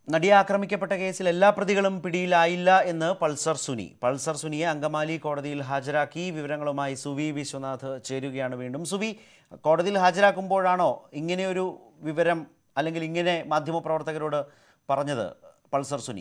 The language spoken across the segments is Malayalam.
നടിയെ ആക്രമിക്കപ്പെട്ട കേസിൽ എല്ലാ പ്രതികളും പിടിയിലായില്ല എന്ന് പൾസർ സുനി പൾസർ സുനിയെ അങ്കമാലി കോടതിയിൽ ഹാജരാക്കി വിവരങ്ങളുമായി സുവി വിശ്വനാഥ് ചേരുകയാണ് വീണ്ടും സുവി കോടതിയിൽ ഹാജരാക്കുമ്പോഴാണോ ഇങ്ങനെയൊരു വിവരം അല്ലെങ്കിൽ ഇങ്ങനെ മാധ്യമപ്രവർത്തകരോട് പറഞ്ഞത് പൾസർ സുനി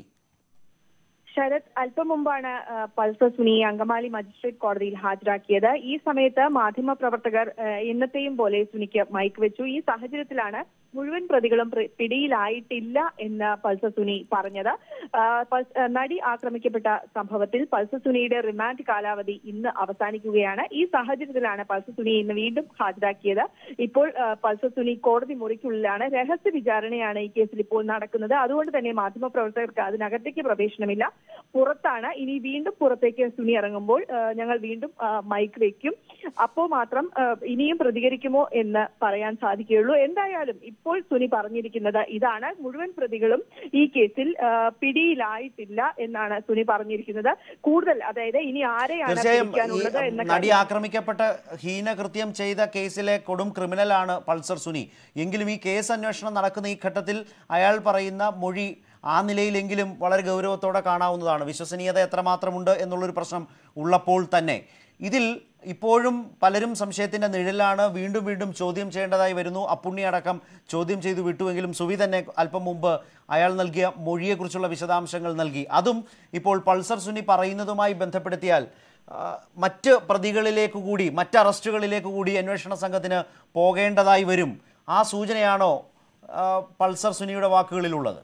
ശരത് അല്പം മുമ്പാണ് ആ, പൾസർ സുനി അങ്കമാലി മജിസ്ട്രേറ്റ് കോടതിയിൽ ഹാജരാക്കിയത് ഈ സമയത്ത് മാധ്യമപ്രവർത്തകർ ആ, എന്നത്തെയും പോലെ സുനിക്ക് മൈക്ക് വെച്ചു ഈ സാഹചര്യത്തിലാണ് മുഴുവൻ പ്രതികളും പ്ര- പിടിയിലായിട്ടില്ല എന്ന് പൾസർ സുനി പറഞ്ഞത് ആ, പൾസ്- ആ, നടി ആക്രമിക്കപ്പെട്ട സംഭവത്തിൽ പൾസർ സുനിയുടെ റിമാൻഡ് കാലാവധി ഇന്ന് അവസാനിക്കുകയാണ് ഈ സാഹചര്യത്തിലാണ് പൾസർ സുനി ഇന്ന് വീണ്ടും ഹാജരാക്കിയത് ഇപ്പോൾ ആ, പൾസർ സുനി കോടതി മുറിക്കുള്ളിലാണ് രഹസ്യ വിചാരണയാണ് ഈ കേസിൽ ഇപ്പോൾ നടക്കുന്നത് അതുകൊണ്ട് തന്നെ മാധ്യമപ്രവർത്തകർക്ക് അതിനകത്തേക്ക് പ്രവേശനമില്ല പുറത്താണ് ഇനി വീണ്ടും പുറത്തേക്ക് സുനി ഇറങ്ങുമ്പോൾ ആ, ഞങ്ങൾ വീണ്ടും ആ, മൈക്ക് വെക്കും അപ്പോൾ മാത്രം ആ, ഇനിയും പ്രതികരിക്കുമോ എന്ന് പറയാൻ സാധിക്കുകയുള്ളൂ എന്തായാലും ഇപ്പോൾ സുനി പറഞ്ഞിരിക്കുന്നത് ഇതാണ് മുഴുവൻ പ്രതികളും ഈ കേസിൽ ആ, പിടിയിലായിട്ടില്ല എന്നാണ് സുനി പറഞ്ഞിരിക്കുന്നത് കൂടുതൽ അതായത് ഇനി ആരെയാണ് തീർച്ചയായും പിടിക്കാനുള്ളത് ഈ എന്ന നടി കാര്യം ആക്രമിക്കപ്പെട്ട ഹീനകൃത്യം ചെയ്ത കേസിലെ കൊടും ക്രിമിനലാണ് പൾസർ സുനി എങ്കിലും ഈ കേസ് അന്വേഷണം നടക്കുന്ന ഈ ഘട്ടത്തിൽ അയാൾ പറയുന്ന മൊഴി ആ നിലയിലെങ്കിലും വളരെ ഗൗരവത്തോടെ കാണാവുന്നതാണ് വിശ്വസനീയത എത്രമാത്രമുണ്ട് എന്നുള്ളൊരു പ്രശ്നം ഉള്ളപ്പോൾ തന്നെ ഇതിൽ ഇപ്പോഴും പലരും സംശയത്തിന്റെ നിഴലാണ് വീണ്ടും വീണ്ടും ചോദ്യം ചെയ്യേണ്ടതായി വരുന്നു അപ്പുണ്ണി അടക്കം ചോദ്യം ചെയ്തു വിട്ടുവെങ്കിലും സുവി തന്നെ അല്പം മുമ്പ് അയാൾ നൽകിയ മൊഴിയെക്കുറിച്ചുള്ള വിശദാംശങ്ങൾ നൽകി അതും ഇപ്പോൾ പൾസർ സുനി പറയുന്നതുമായി ബന്ധപ്പെടുത്തിയാൽ ആ, മറ്റ് പ്രതികളിലേക്ക് കൂടി മറ്റ് അറസ്റ്റുകളിലേക്ക് കൂടി അന്വേഷണ സംഘത്തിന് പോകേണ്ടതായി വരും ആ സൂചനയാണോ ആ, പൾസർ സുനിയുടെ വാക്കുകളിലുള്ളത്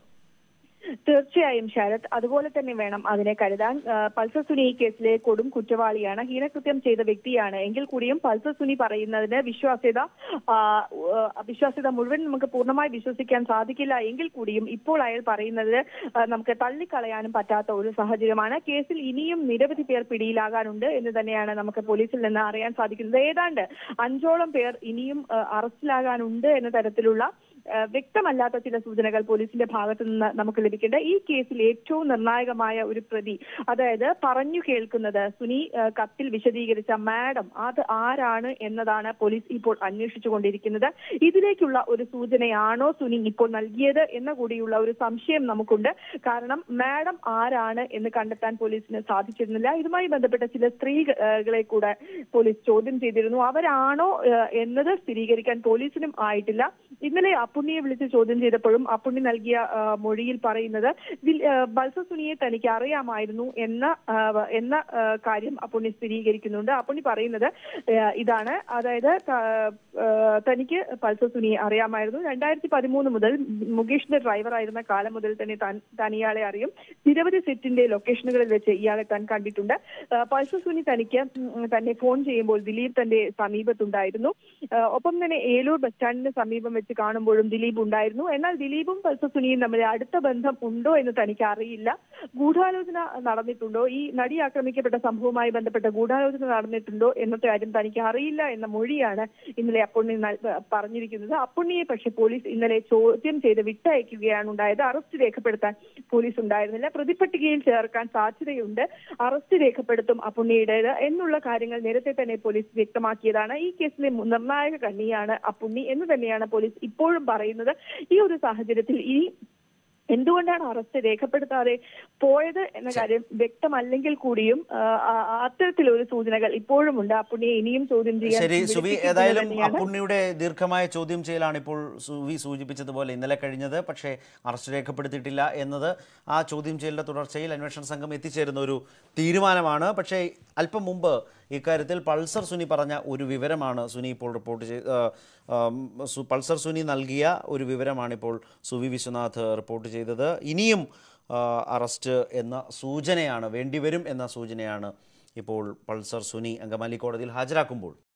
തീർച്ചയായും ശരത് അതുപോലെ തന്നെ വേണം അതിനെ കരുതാൻ ആ, പൾസർ സുനി ഈ കേസിലെ കൊടും കുറ്റവാളിയാണ് ഹീനകൃത്യം ചെയ്ത വ്യക്തിയാണ് എങ്കിൽ കൂടിയും പൾസർ സുനി പറയുന്നതിന് വിശ്വാസ്യത ആ, ഉ- വിശ്വാസ്യത മുഴുവൻ നമുക്ക് പൂർണ്ണമായി വിശ്വസിക്കാൻ സാധിക്കില്ല എങ്കിൽ കൂടിയും ഇപ്പോൾ അയാൾ പറയുന്നത് ആ, നമുക്ക് തള്ളിക്കളയാനും പറ്റാത്ത ഒരു സാഹചര്യമാണ് കേസിൽ ഇനിയും നിരവധി പേർ പിടിയിലാകാനുണ്ട് എന്ന് തന്നെയാണ് നമുക്ക് പോലീസിൽ നിന്ന് അറിയാൻ സാധിക്കുന്നത് ഏതാണ്ട് അഞ്ചോളം പേർ ഇനിയും ആ, അറസ്റ്റിലാകാനുണ്ട് എന്ന തരത്തിലുള്ള ആ, വ്യക്തമല്ലാത്ത ചില സൂചനകൾ പോലീസിന്റെ ഭാഗത്തു നിന്ന് നമുക്ക് ലഭിക്കേണ്ട ഈ കേസിൽ ഏറ്റവും നിർണായകമായ ഒരു പ്രതി അതായത് പറഞ്ഞു കേൾക്കുന്നത് സുനി ആ, കത്തിൽ വിശദീകരിച്ച മാഡം അത് ആരാണ് എന്നതാണ് പോലീസ് ഇപ്പോൾ അന്വേഷിച്ചുകൊണ്ടിരിക്കുന്നത് ഇതിലേക്കുള്ള ഒരു സൂചനയാണോ സുനി ഇപ്പോൾ നൽകിയത് എന്ന കൂടിയുള്ള ഒരു സംശയം നമുക്കുണ്ട് കാരണം മാഡം ആരാണ് എന്ന് കണ്ടെത്താൻ പോലീസിന് സാധിച്ചിരുന്നില്ല ഇതുമായി ബന്ധപ്പെട്ട ചില സ്ത്രീകളെ കൂടെ പോലീസ് ചോദ്യം ചെയ്തിരുന്നു അവരാണോ ആ, എന്നത് സ്ഥിരീകരിക്കാൻ പോലീസിനും ആയിട്ടില്ല ഇന്നലെ അപ്പുണ്ണിയെ വിളിച്ച് ചോദ്യം ചെയ്തപ്പോഴും അപ്പുണ്ണി നൽകിയ ആ, മൊഴിയിൽ പറയുന്നത് വിൽ- ആ, ബൾസ സുനിയെ തനിക്ക് അറിയാമായിരുന്നു എന്ന ആ, എന്ന ആ, കാര്യം അപ്പുണ്ണി സ്ഥിരീകരിക്കുന്നുണ്ട് അപ്പുണ്ണി പറയുന്നത് ആ, ഇതാണ് അതായത് ത- ആ, തനിക്ക് പൾസ സുനിയെ അറിയാമായിരുന്നു രണ്ടായിരത്തി പതിമൂന്ന് മുതൽ മുകേഷിന്റെ ഡ്രൈവർ ആയിരുന്ന കാലം മുതൽ തന്നെ താൻ താൻ ഇയാളെ അറിയും നിരവധി സെറ്റിന്റെ ലൊക്കേഷനുകളിൽ വെച്ച് ഇയാളെ താൻ കണ്ടിട്ടുണ്ട് ആ, പൾസ സുനി തനിക്ക് ഉം, തന്നെ ഫോൺ ചെയ്യുമ്പോൾ ദിലീപ് തന്റെ സമീപത്തുണ്ടായിരുന്നു ആ, ഒപ്പം തന്നെ ഏലൂർ ബസ് സ്റ്റാൻഡിന് സമീപം വെച്ച് കാണുമ്പോഴും ദിലീപ് ഉണ്ടായിരുന്നു എന്നാൽ ദിലീപും പൾസർ സുനിയും തമ്മിൽ അടുത്ത ബന്ധം ഉണ്ടോ എന്ന് തനിക്ക് അറിയില്ല ഗൂഢാലോചന നടന്നിട്ടുണ്ടോ ഈ നടി ആക്രമിക്കപ്പെട്ട സംഭവവുമായി ബന്ധപ്പെട്ട ഗൂഢാലോചന നടന്നിട്ടുണ്ടോ എന്നത്തെ കാര്യം തനിക്ക് അറിയില്ല എന്ന മൊഴിയാണ് ഇന്നലെ അപ്പുണ്ണി നൽ- പറഞ്ഞിരിക്കുന്നത് അപ്പുണ്ണിയെ പക്ഷെ പോലീസ് ഇന്നലെ ചോദ്യം ചെയ്ത് വിട്ടയക്കുകയാണ് ഉണ്ടായത് അറസ്റ്റ് രേഖപ്പെടുത്താൻ പോലീസ് ഉണ്ടായിരുന്നില്ല പ്രതിപട്ടികയിൽ ചേർക്കാൻ സാധ്യതയുണ്ട് അറസ്റ്റ് രേഖപ്പെടുത്തും അപ്പുണ്ണിയുടേത് എന്നുള്ള കാര്യങ്ങൾ നേരത്തെ തന്നെ പോലീസ് വ്യക്തമാക്കിയതാണ് ഈ കേസിലെ മു- നിർണായക കണ്ണിയാണ് അപ്പുണ്ണി എന്ന് തന്നെയാണ് പോലീസ് ഇപ്പോഴും പറയുന്നത് ഈ ഒരു സാഹചര്യത്തിൽ ഈ എന്തുകൊണ്ടാണ് അറസ്റ്റ് രേഖപ്പെടുത്താതെ പോയത് എന്ന കാര്യം വ്യക്തമല്ലെങ്കിൽ കൂടിയും ആ, ആ- അത്തരത്തിലൊരു സൂചനകൾ ഇപ്പോഴും ഉണ്ട് അപ്പുണ്ണിയെ ഇനിയും ചോദ്യം ചെയ്യാൻ ശരി സുവി വിളിപ്പിക്കുന്നത് ഏതായാലും തന്നെയാണ്. അപ്പുണ്ണിയുടെ ദീർഘമായ ചോദ്യം ചെയ്യലാണ് ഇപ്പോൾ സുവി സൂചിപ്പിച്ചതുപോലെ ഇന്നലെ കഴിഞ്ഞത് പക്ഷേ അറസ്റ്റ് രേഖപ്പെടുത്തിയിട്ടില്ല എന്നത് ആ ചോദ്യം ചെയ്യലിന്റെ തുടർച്ചയിൽ അന്വേഷണ സംഘം എത്തിച്ചേരുന്ന ഒരു തീരുമാനമാണ് പക്ഷേ അല്പം മുമ്പ് ഇക്കാര്യത്തിൽ പൾസർ സുനി പറഞ്ഞ ഒരു വിവരമാണ് സുനി ഇപ്പോൾ റിപ്പോർട്ട് ചെയ്ത് ആ, ആം, സു- പൾസർ സുനി നൽകിയ ഒരു വിവരമാണ് ഇപ്പോൾ സുവി വിശ്വനാഥ് റിപ്പോർട്ട് ചെയ്തത് ഇനിയും ആ, അറസ്റ്റ് എന്ന സൂചനയാണ് വേണ്ടിവരും എന്ന സൂചനയാണ് ഇപ്പോൾ പൾസർ സുനി അങ്കമാലി കോടതിയിൽ ഹാജരാക്കുമ്പോൾ